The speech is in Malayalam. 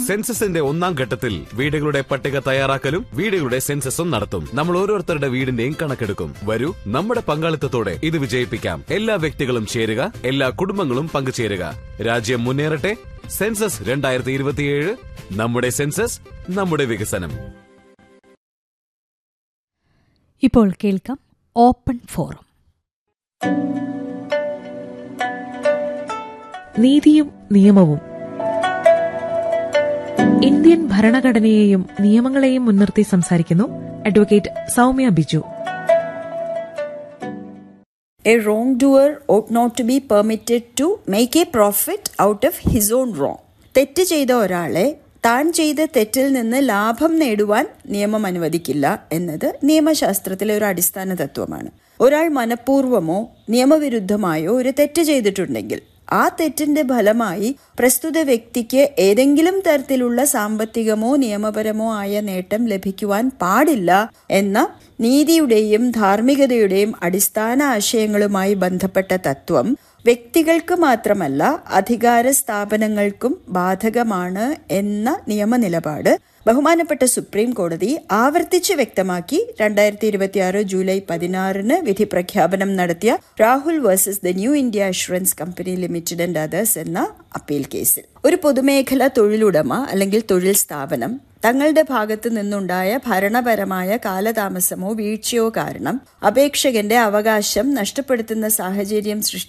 സെൻസസിന്റെ ഒന്നാം ഘട്ടത്തിൽ വീടുകളുടെ പട്ടിക തയ്യാറാക്കലും വീടുകളുടെ സെൻസസും നടത്തും നമ്മൾ ഓരോരുത്തരുടെ വീടിന്റെയും കണക്കെടുക്കും വരൂ നമ്മുടെ പങ്കാളിത്തത്തോടെ ഇത് വിജയിപ്പിക്കാം എല്ലാ വ്യക്തികളും ചേരുക എല്ലാ കുടുംബങ്ങളും പങ്കുചേരുക രാജ്യം മുന്നേറട്ടെ സെൻസസ് രണ്ടായിരത്തി ഇരുപത്തിയേഴ് നമ്മുടെ സെൻസസ് നമ്മുടെ വികസനം ഇപ്പോൾ കേൾക്കാം ഓപ്പൺ ഫോറം നീതിയും നിയമവും ഇന്ത്യൻ ഭരണഘടനയെയും നിയമങ്ങളെയും മുൻനിർത്തി സംസാരിക്കുന്നു advocate Soumya Biju A wrongdoer ought not to be permitted to make a profit out of his own wrong. തെറ്റ് ചെയ്ത ഒരാളെ താൻ ചെയ്ത തെറ്റിൽ നിന്ന് ലാഭം നേടുവാൻ നിയമം അനുവദിക്കില്ല എന്നത് നിയമശാസ്ത്രത്തിലെ ഒരു അടിസ്ഥാന തത്വമാണ് ഒരാൾ മനഃപൂർവമോ നിയമവിരുദ്ധമായോ ഒരു തെറ്റ് ചെയ്തിട്ടുണ്ടെങ്കിൽ ആ തെറ്റിന്റെ ഫലമായി പ്രസ്തുത വ്യക്തിക്ക് ഏതെങ്കിലും തരത്തിലുള്ള സാമ്പത്തികമോ നിയമപരമോ ആയ നേട്ടം ലഭിക്കുവാൻ പാടില്ല എന്ന നീതിയുടെയും ധാർമ്മികതയുടെയും അടിസ്ഥാന ആശയങ്ങളുമായി ബന്ധപ്പെട്ട തത്വം വ്യക്തികൾക്ക് മാത്രമല്ല അധികാര സ്ഥാപനങ്ങൾക്കും ബാധകമാണ് എന്ന നിയമനിലപാട് ബഹുമാനപ്പെട്ട സുപ്രീം കോടതി ആവർത്തിച്ച് വ്യക്തമാക്കി രണ്ടായിരത്തി ഇരുപത്തിയാറ് ജൂലൈ പതിനാറിന് വിധി പ്രഖ്യാപനം നടത്തിയ Rahul versus the New India assurance company limited and others എന്ന അപ്പീൽ കേസിൽ ഒരു പൊതുമേഖല തൊഴിലുടമ അല്ലെങ്കിൽ തൊഴിൽ സ്ഥാപനം തങ്ങളുടെ ഭാഗത്തു നിന്നുണ്ടായ ഭരണപരമായ കാലതാമസമോ വീഴ്ചയോ കാരണം അപേക്ഷകന്റെ അവകാശം നഷ്ടപ്പെടുത്തുന്ന സാഹചര്യം സൃഷ്ടി